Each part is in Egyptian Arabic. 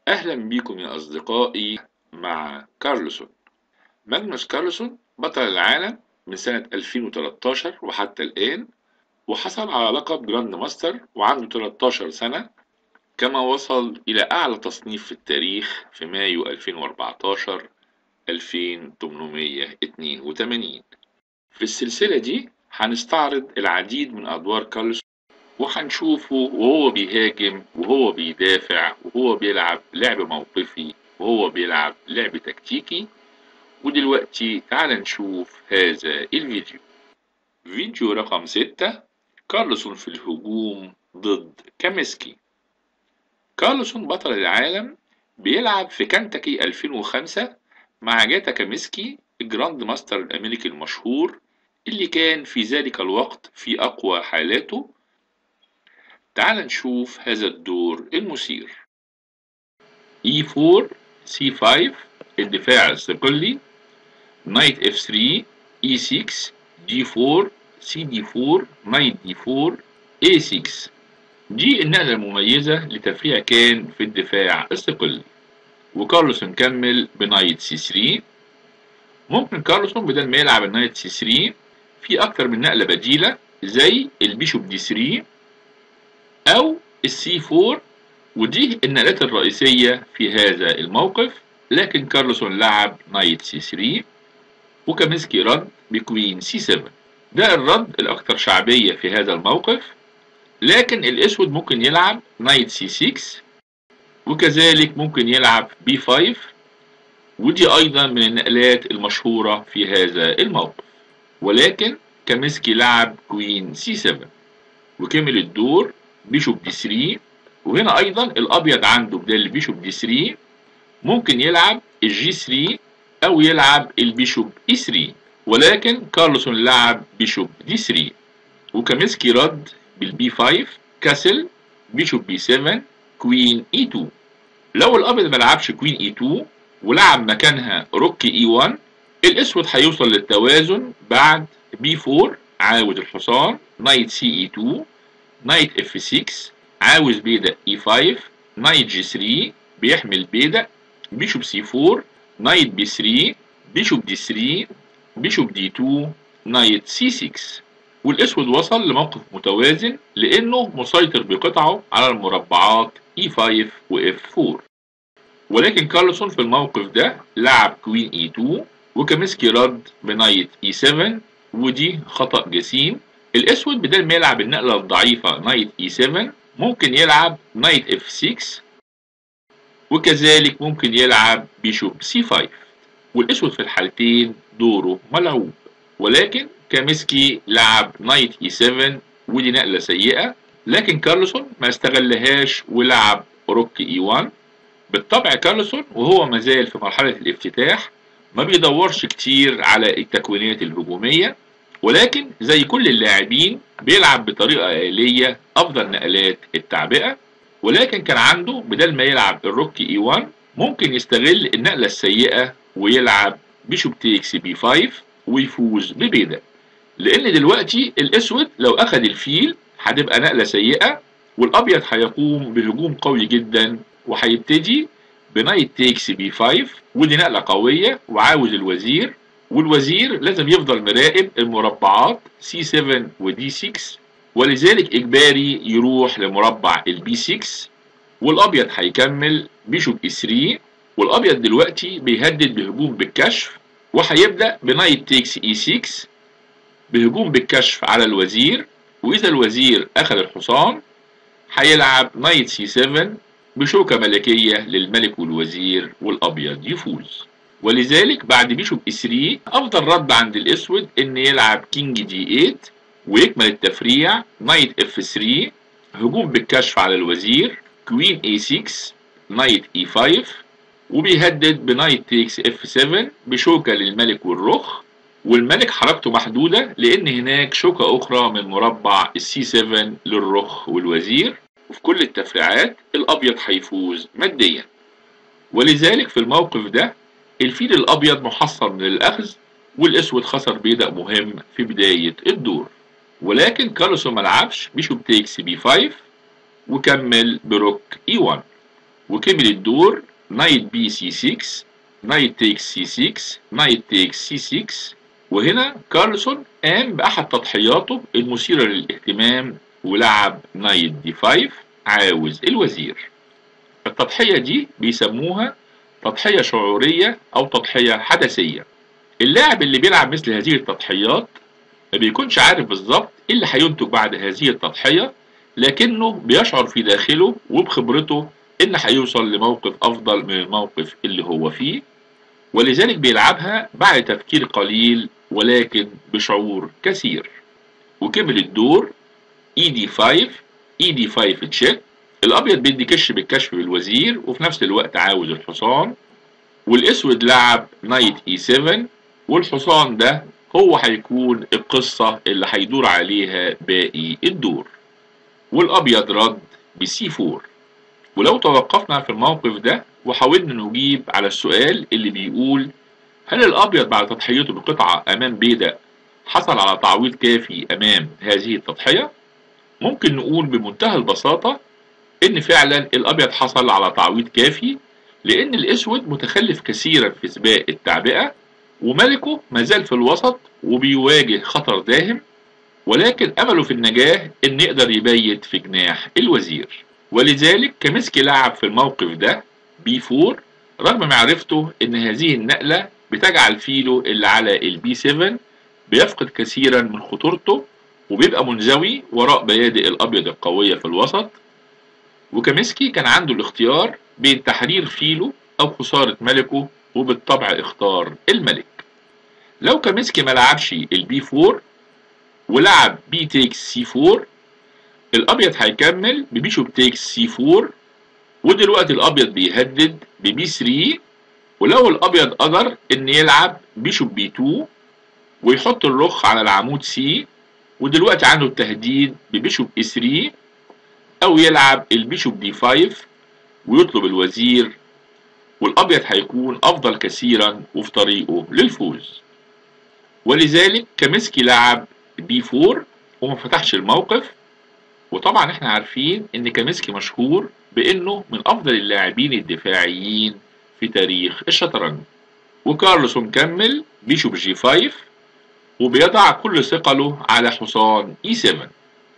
أهلا بيكم يا أصدقائي مع كارلسون ماجنوس كارلسون بطل العالم من سنة 2013 وحتى الآن وحصل على لقب جراند ماستر وعنده 13 سنة كما وصل إلى أعلى تصنيف في التاريخ في مايو 2014 2882 في السلسلة دي هنستعرض العديد من أدوار كارلسون وهنشوفه وهو بيهاجم وهو بيدافع وهو بيلعب لعب موقفي وهو بيلعب لعب تكتيكي ودلوقتي تعال نشوف هذا الفيديو فيديو رقم ستة كارلسون في الهجوم ضد كاميسكي كارلسون بطل العالم بيلعب في كنتاكي 2005 مع جاتا كاميسكي الجراند ماستر الأمريكي المشهور اللي كان في ذلك الوقت في أقوى حالاته تعال نشوف هذا الدور المثير E4 C5 الدفاع الصقلي Knight F3 E6 G4 CD4 Knight D4 A6 دي النقلة المميزة لتفريع كان في الدفاع الصقلي وكارلوسون كمل بنايت C3 ممكن كارلوسون بدل ما يلعب النايت C3 في أكتر من نقلة بديلة زي البيشوب دي 3 أو السي 4 ودي النقلات الرئيسية في هذا الموقف لكن كارلسون لعب نايت سي 3 وكامينسكي رد بكوين سي 7 ده الرد الأكثر شعبية في هذا الموقف لكن الأسود ممكن يلعب نايت سي 6 وكذلك ممكن يلعب بي 5 ودي أيضا من النقلات المشهورة في هذا الموقف ولكن كامينسكي لعب كوين سي 7 وكمل الدور بيشوب دي 3 وهنا ايضا الابيض عنده بدل البيشوب دي 3 ممكن يلعب الجي 3 او يلعب البيشوب اي 3 ولكن كارلسون لعب بيشوب دي 3 وكاميسكي رد بالبي 5 كاسل بيشوب بي 7 كوين اي 2 لو الابيض ما لعبش كوين اي 2 ولعب مكانها روك اي 1 الاسود هيوصل للتوازن بعد بي 4 عاود الحصان نايت سي اي 2 نايت اف 6 عاوز بيدا اي 5 نايت جي 3 بيحمل بيدا بيشوب سي 4 نايت بي 3 بيشوب دي 3 بيشوب دي 2 نايت سي 6 والاسود وصل لموقف متوازن لانه مسيطر بقطعه على المربعات اي 5 واف 4 ولكن كارلسون في الموقف ده لعب كوين اي 2 وكاميسكي رد بنايت اي 7 ودي خطأ جسيم الاسود بدل ما يلعب النقله الضعيفه نايت اي 7 ممكن يلعب نايت اف 6 وكذلك ممكن يلعب بيشوب سي 5 والاسود في الحالتين دوره ملعوب ولكن كاميسكي لعب نايت اي 7 ودي نقله سيئه لكن كارلسون ما استغلهاش ولعب روك اي 1 بالطبع كارلسون وهو مازال في مرحله الافتتاح ما بيدورش كتير على التكوينات الهجوميه ولكن زي كل اللاعبين بيلعب بطريقة آلية أفضل نقلات التعبئة ولكن كان عنده بدل ما يلعب الروك اي 1 ممكن يستغل النقلة السيئة ويلعب بيشوب تيكس بي 5 ويفوز ببيدا لأن دلوقتي الأسود لو أخذ الفيل هتبقى نقلة سيئة والأبيض هيقوم بهجوم قوي جدا وهيبتدي بنايت تيكس بي 5 ودي نقلة قوية وعاوز الوزير والوزير لازم يفضل مراقب المربعات C7 و D6 ولذلك إجباري يروح لمربع البي 6 والأبيض هيكمل بيشوب اي 3 والأبيض دلوقتي بيهدد بهجوم بالكشف وهيبدأ بنايت تيكس اي 6 بهجوم بالكشف على الوزير وإذا الوزير أخذ الحصان هيلعب نايت سي 7 بشوكة ملكية للملك والوزير والأبيض يفوز ولذلك بعد بيشوب اي 3 افضل رد عند الاسود ان يلعب كينج دي 8 ويكمل التفريع نايت اف 3 هجوم بالكشف على الوزير كوين اي 6 نايت اي 5 وبيهدد بنايت تيكس اف 7 بشوكة للملك والرخ والملك حركته محدودة لان هناك شوكة اخرى من مربع السي 7 للرخ والوزير وفي كل التفريعات الابيض هيفوز ماديا ولذلك في الموقف ده الفيل الابيض محصر من الاخذ والاسود خسر بيدق مهم في بداية الدور ولكن كارلوسون ملعبش بيشوب تيكس بي 5 وكمل بروك اي 1 وكمل الدور نايت بي سي 6 نايت تيكس سي 6 نايت تيكس سي 6 وهنا كارلسون قام بأحد تضحياته المثيرة للاهتمام ولعب نايت دي 5 عاوز الوزير التضحية دي بيسموها تضحية شعورية أو تضحية حدثية اللاعب اللي بيلعب مثل هذه التضحيات ما بيكونش عارف بالظبط ايه اللي هينتج بعد هذه التضحية لكنه بيشعر في داخله وبخبرته ان هيوصل لموقف افضل من الموقف اللي هو فيه ولذلك بيلعبها بعد تفكير قليل ولكن بشعور كثير وكمل الدور اي دي 5 اي دي 5 تشيك الابيض بيدي كش بالكشف بالوزير وفي نفس الوقت عاوز الحصان والاسود لعب نايت اي 7 والحصان ده هو هيكون القصة اللي هيدور عليها باقي الدور والابيض رد بسي 4 ولو توقفنا في الموقف ده وحاولنا نجيب على السؤال اللي بيقول هل الابيض بعد تضحيته بقطعة امام بيدق حصل على تعويض كافي امام هذه التضحية ممكن نقول بمنتهى البساطة ان فعلا الابيض حصل على تعويض كافي لان الاسود متخلف كثيرا في سباق التعبئة وملكه مازال في الوسط وبيواجه خطر داهم ولكن امله في النجاة ان يقدر يبيت في جناح الوزير ولذلك كمسكي لعب في الموقف ده بي 4 رغم معرفته ان هذه النقلة بتجعل فيلو اللي على البي 7 بيفقد كثيرا من خطورته وبيبقى منزوي وراء بيادق الابيض القوية في الوسط وكمسكي كان عنده الاختيار بين تحرير فيلو او خسارة ملكه وبالطبع اختار الملك لو كمسكي ما لعبش البي 4 ولعب بي تيكس سي 4 الابيض هيكمل ببيشوب تيكس سي 4 ودلوقتي الابيض بيهدد ببي 3 ولو الابيض قدر ان يلعب بيشوب بي 2 ويحط الرخ على العمود سي ودلوقتي عنده التهديد ببيشوب اي 3 او يلعب البيشوب دي 5 ويطلب الوزير والابيض هيكون افضل كثيرا وفي طريقه للفوز ولذلك كمسكي لعب بي 4 وما فتحش الموقف وطبعا احنا عارفين ان كاميسكي مشهور بانه من افضل اللاعبين الدفاعيين في تاريخ الشطرنج وكارلسون كمل بيشوب جي 5 وبيضع كل ثقله على حصان اي 7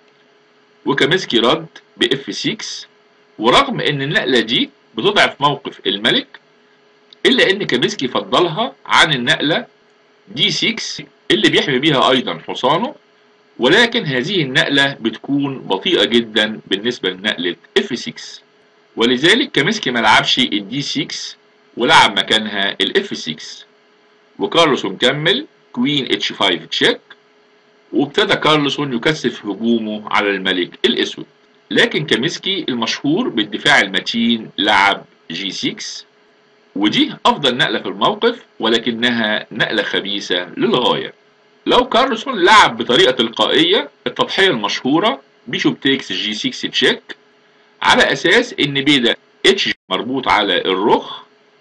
وكاميسكي رد باف 6 ورغم ان النقلة دي بتضعف موقف الملك الا ان كاميسكي فضلها عن النقلة دي 6 اللي بيحمي بيها ايضا حصانه ولكن هذه النقلة بتكون بطيئة جدا بالنسبة لنقلة F6 ولذلك كاميسكي ما لعبش الدي 6 ولعب مكانها الاف 6 وكارلسون كمل كوين اتش 5 تشيك وابتدى كارلسون يكثف هجومه على الملك الاسود لكن كاميسكي المشهور بالدفاع المتين لعب جي 6 ودي افضل نقلة في الموقف ولكنها نقلة خبيثة للغاية لو كارلسون لعب بطريقة تلقائية التضحية المشهورة بيشوب تيكس جي 6 تشيك على اساس ان بيدا اتش مربوط على الرخ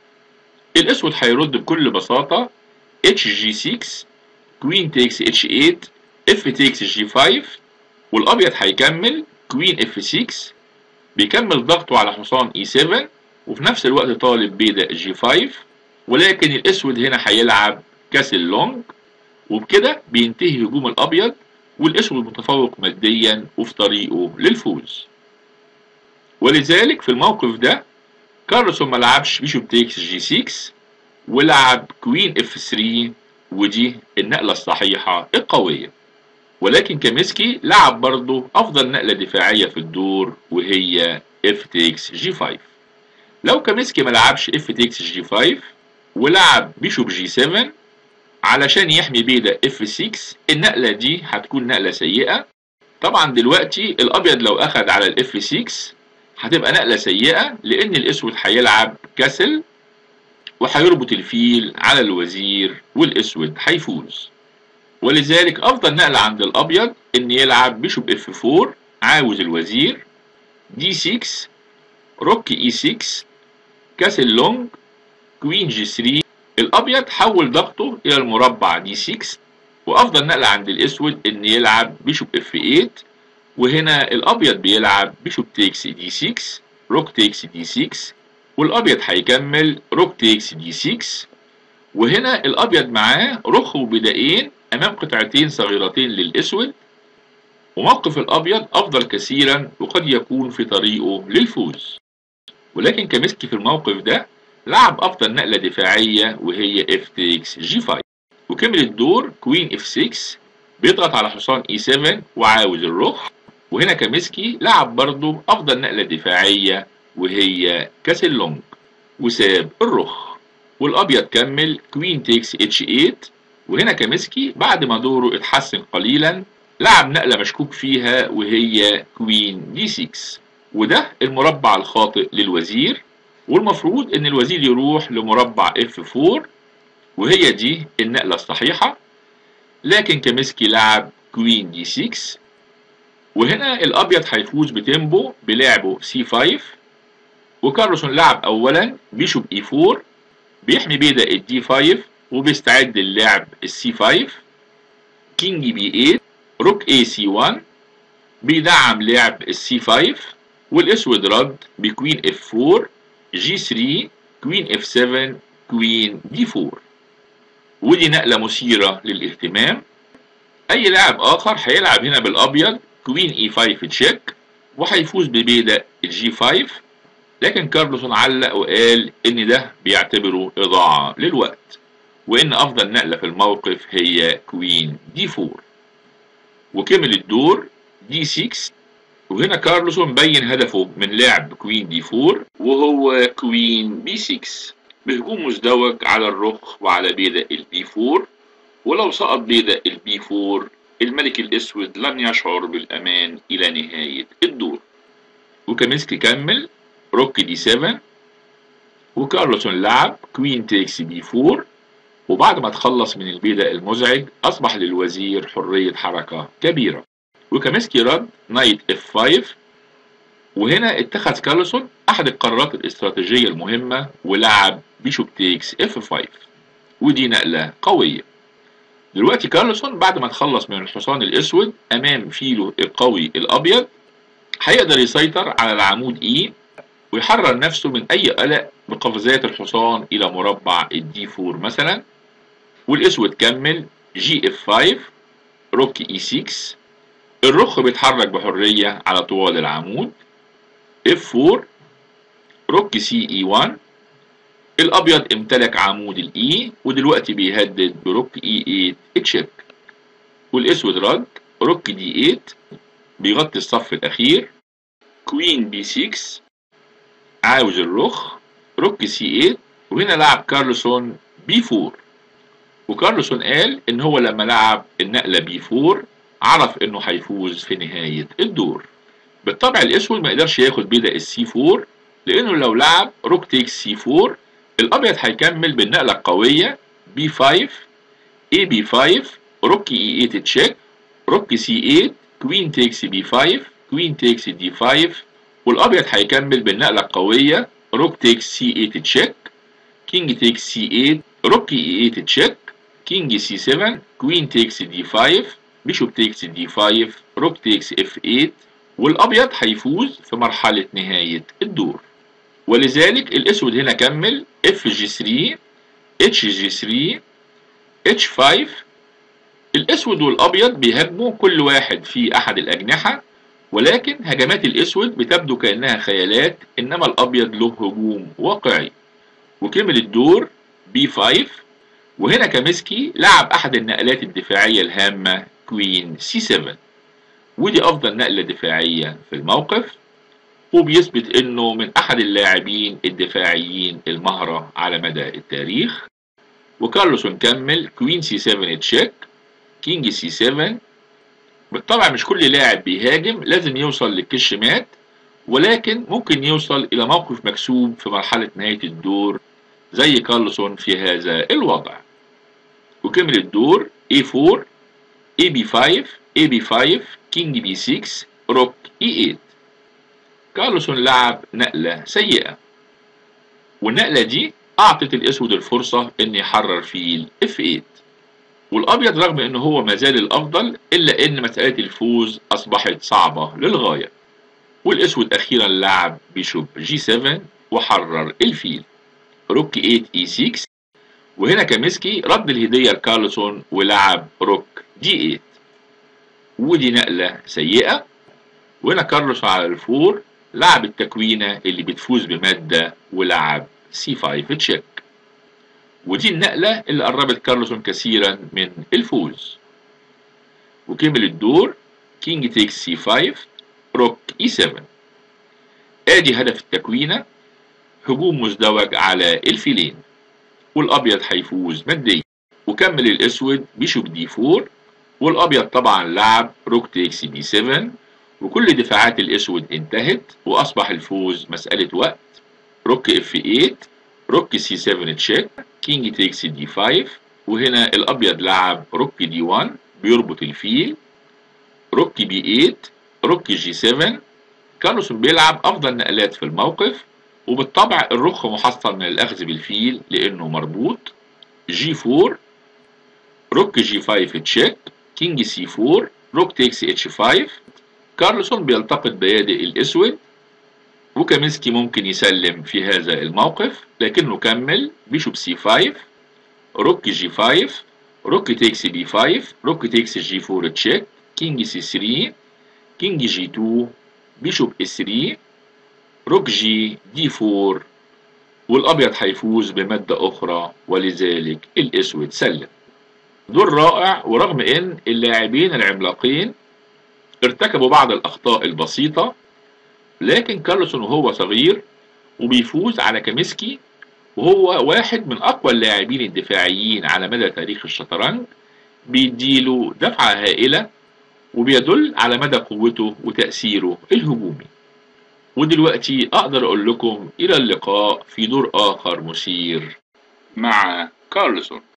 الاسود هيرد بكل بساطة اتش جي 6 كوين تيكس اتش 8 اف تيكس جي 5 والابيض هيكمل كوين اف 6 بيكمل ضغطه على حصان اي 7 وفي نفس الوقت طالب بيدا جي 5 ولكن الاسود هنا هيلعب كاسل لونج وبكده بينتهي هجوم الابيض والاسود متفوق ماديا وفي طريقه للفوز ولذلك في الموقف ده كارلسون ما لعبش بيشوب تيكس جي 6 ولعب كوين اف 3 ودي النقلة الصحيحة القوية ولكن كاميسكي لعب برضه أفضل نقلة دفاعية في الدور وهي اف تيكس جي 5 لو كاميسكي ما لعبش اف تيكس جي 5 ولعب بيشوب جي 7 علشان يحمي بيدا اف 6 النقلة دي هتكون نقلة سيئة طبعا دلوقتي الأبيض لو أخد على الاف 6 هتبقى نقلة سيئة لأن الأسود هيلعب كسل وهيربط الفيل على الوزير والأسود هيفوز ولذلك أفضل نقلة عند الأبيض إن يلعب بيشوب اف 4 عاوز الوزير دي 6 روك اي 6 كاسل لونج كوين جي 3 الأبيض حول ضغطه إلى المربع دي 6 وأفضل نقلة عند الأسود إن يلعب بيشوب اف 8 وهنا الابيض بيلعب بيشوب تيكس دي 6 روك تيكس دي 6 والابيض هيكمل روك تيكس دي 6 وهنا الابيض معاه رخ وبدائين امام قطعتين صغيرتين للاسود وموقف الابيض افضل كثيرا وقد يكون في طريقه للفوز ولكن كمسكي في الموقف ده لعب افضل نقله دفاعيه وهي اف تيكس جي 5 وكمل الدور كوين اف 6 بيضغط على حصان اي 7 وعاوز الرخ وهنا كاميسكي لعب برضه افضل نقله دفاعيه وهي كاسل لونج وساب الرخ والابيض كمل كوين تيكس اتش 8 وهنا كاميسكي بعد ما دوره اتحسن قليلا لعب نقله مشكوك فيها وهي كوين دي 6 وده المربع الخاطئ للوزير والمفروض ان الوزير يروح لمربع اف 4 وهي دي النقله الصحيحه لكن كاميسكي لعب كوين دي 6 وهنا الابيض هيفوز بتيمبو بلعبه سي 5 وكارلسون لعب اولا بيشوب اي 4 بيحمي بيدا الدي 5 وبيستعد للعب السي 5 كينج بي 8 روك اي سي 1 بيدعم لعب السي 5 والاسود رد بكوين اف 4 جي 3 كوين اف 7 كوين دي 4 ودي نقلة مثيرة للاهتمام أي لاعب آخر هيلعب هنا بالأبيض كوين اي 5 تشيك وهيفوز ببيدا الجي 5 لكن كارلوسون علق وقال إن ده بيعتبره إضاعة للوقت وإن أفضل نقلة في الموقف هي كوين دي 4 وكمل الدور دي 6 وهنا كارلوسون بين هدفه من لعب كوين دي 4 وهو كوين بي 6 بهجوم مزدوج على الرخ وعلى بيدا البي 4 ولو سقط بيدا البي 4 الملك الاسود لن يشعر بالامان الى نهاية الدور وكاميسكي كمل روك دي 7 وكارلوسون لعب كوين تيكس بي 4 وبعد ما تخلص من البيدا المزعج اصبح للوزير حرية حركة كبيرة وكاميسكي رد نايت اف 5 وهنا اتخذ كارلسون احد القرارات الاستراتيجيه المهمه ولعب بيشوب تيكس اف 5 ودي نقله قويه دلوقتي كارلسون بعد ما تخلص من الحصان الاسود امام فيلو القوي الابيض هيقدر يسيطر على العمود اي ويحرر نفسه من اي قلق بقفزات الحصان الى مربع الدي 4 مثلا والاسود كمل جي اف 5 روك اي 6 الرخ بيتحرك بحرية على طوال العمود F4 روك سي اي 1 الابيض امتلك عمود الاي ودلوقتي بيهدد بروك اي 8 تشيك والاسود رد روك دي 8 بيغطي الصف الاخير كوين بي 6 عاوز الرخ روك سي 8 وهنا لعب كارلسون بي 4 وكارلسون قال ان هو لما لعب النقله بي 4 عرف انه هيفوز في نهايه الدور بالطبع الاسود ما يقدرش ياخد بيدا السي 4 لانه لو لعب روك تيكس سي 4 الابيض هيكمل بالنقله القويه بي 5 اي بي 5 روك اي 8 تشيك روك سي 8 كوين تيكس بي 5 كوين تيكس دي 5 والابيض هيكمل بالنقله القويه روك تيكس سي 8 تشيك كينج تيكس سي 8 روك اي 8 تشيك كينج سي 7 كوين تيكس دي 5 بيشوب تيكس دي 5 روك تيكس اف 8 والابيض هيفوز في مرحله نهايه الدور ولذلك الاسود هنا كمل اف جي 3 اتش جي 3 اتش 5 الاسود والابيض بيهاجموا كل واحد في احد الاجنحه ولكن هجمات الاسود بتبدو كانها خيالات انما الابيض له هجوم واقعي وكمل الدور بي 5 وهنا كاميسكي لعب احد النقلات الدفاعيه الهامه كوين سي 7 ودي افضل نقله دفاعيه في الموقف وبيثبت انه من احد اللاعبين الدفاعيين المهره على مدى التاريخ وكارلوسون كمل كوين سي 7 تشيك كينج سي 7 بالطبع مش كل لاعب بيهاجم لازم يوصل للكش مات ولكن ممكن يوصل الى موقف مكسوب في مرحله نهايه الدور زي كارلسون في هذا الوضع وكمل الدور A4 AB5 AB5 كينج B6 روك E8 كارلسون لعب نقلة سيئة والنقلة دي أعطت الأسود الفرصة إن يحرر فيل F8 والأبيض رغم إن هو ما زال الأفضل إلا إن مسألة الفوز أصبحت صعبة للغاية والاسود اخيرا لعب بيشوب جي 7 وحرر الفيل روك 8 اي 6 وهنا كاميسكي رد الهديه لكارلسون ولعب روك دي 8 ودي نقله سيئه وهنا كارلسون على الفور لعب التكوينه اللي بتفوز بماده ولعب سي 5 تشيك ودي النقله اللي قربت كارلسون كثيرا من الفوز وكمل الدور كينج تيكس سي 5 روك اي 7 ادي هدف التكوينه هجوم مزدوج على الفيلين والابيض هيفوز ماديا وكمل الاسود بيشوب دي 4 والابيض طبعا لعب روك تيكس بي 7 وكل دفاعات الاسود انتهت واصبح الفوز مساله وقت روك اف 8 روك سي 7 تشيك كينج تيكس دي 5 وهنا الابيض لعب روك دي 1 بيربط الفيل روك بي 8 روك جي 7 كارلوسون بيلعب افضل نقلات في الموقف وبالطبع الرخ محصل من الاخذ بالفيل لانه مربوط جي 4 روك جي 5 تشيك كينج سي 4 روك تيكس اتش 5 كارلسون بيلتقط بيادق الاسود وكامينسكي ممكن يسلم في هذا الموقف لكنه كمل بيشوب سي 5 روك جي 5 روك تيكس بي 5 روك تيكس جي 4 تشيك كينج سي 3 كينج جي 2 بيشوب اس 3 روك جي دي 4 والابيض هيفوز بمادة اخرى ولذلك الاسود سلم دور رائع ورغم ان اللاعبين العملاقين ارتكبوا بعض الاخطاء البسيطة لكن كارلسون وهو صغير وبيفوز على كاميسكي وهو واحد من اقوى اللاعبين الدفاعيين على مدى تاريخ الشطرنج بيديله دفعة هائلة وبيدل على مدى قوته وتأثيره الهجومي ودلوقتي أقدر أقول لكم إلى اللقاء في دور آخر مثير مع كارلسون